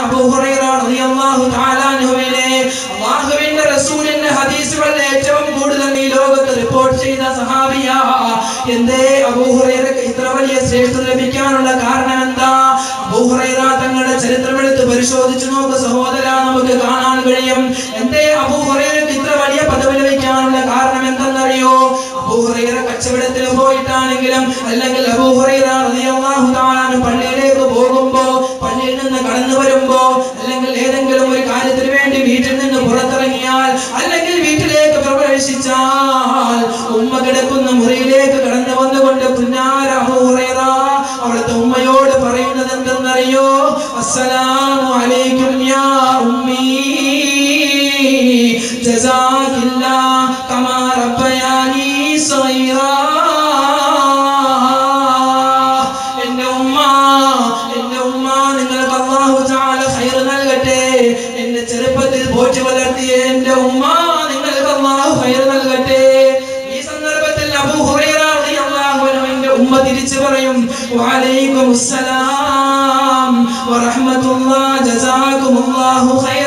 അബൂ ഹുറൈറ റളിയല്ലാഹു തആല അൻഹുവിനെ അല്ലാഹുവിന്റെ റസൂലിന്റെ ഹദീസുകളിൽ ഏറ്റവും കൂടുതൽ ഈ ലോകത്ത് റിപ്പോർട്ട് ചെയ്ത സഹാബിയ എന്തേ അബൂ ഹുറൈറക്ക് ഇത്ര വലിയ ശ്രേഷ്ഠത ലഭിക്കാനുള്ള കാരണം എന്താ അബൂ ഹുറൈറ തങ്ങളുടെ ചരിത്രമെടുത്ത് പരിശോധിച്ചു നോക്ക് സഹോദര നമുക്ക് കാണാൻ കഴിയും എന്തേ അബൂ ഹുറൈറക്ക് ഇത്ര വലിയ പദവി ലഭിക്കാനുള്ള കാരണം എന്തെന്നറിയോ അബൂ ഹുറൈറ കച്ചവടത്തിൽ പോയിട്ടാണെങ്കിലും അല്ലെങ്കിൽ അബൂ ഹുറൈറ റളിയല്ലാഹു തആല അൻഹു പള്ളിയിലേക്ക് പോകുമ്പോ പള്ളിയിൽ നിന്ന് കടന്നു വരുമ്പോ അല്ലെങ്കിൽ ഏതെങ്കിലും ഒരു കാര്യത്തിന് വേണ്ടി വീട്ടിൽ നിന്ന് പുറത്തിറങ്ങിയാൽ അല്ലെങ്കിൽ വീട്ടിലേക്ക് പ്രവേശിച്ചാൽ ഉമ്മ കിടക്കുന്ന മുറിയിലേക്ക് കടന്നു വന്നുകൊണ്ട് പുന്നാര അബൂ ഹുറൈറ അവിടുത്തെ ഉമ്മയോട് പറയുന്നത് എന്തെന്നറിയോ അസ്സലാമു അലൈക്കും യാ ഉമ്മീ ജസാകില്ലാ കമാ റബ്ബയാനി സഗീറാ എന്റെ ഉമ്മ എന്റെ ഉമ്മ നിങ്ങൾക്ക് അല്ലാഹു തആല ഖൈർ നൽകട്ടെ എന്നെ ചെറുപ്പത്തിൽ പോറ്റി വളർത്തിയ എന്റെ ഉമ്മ നിങ്ങൾക്ക് അല്ലാഹു ഖൈർ നൽകട്ടെ ഈ സന്ദർഭത്തിൽ അബൂ ഹുറൈറ റളിയല്ലാഹു അൻഹുവിന്റെ ഉമ്മ തിരിച്ചു പറയും വഅലൈക്കും അസ്സലാം വറഹ്മത്തുള്ളാഹി ജസാകുമുല്ലാഹു ഖൈറ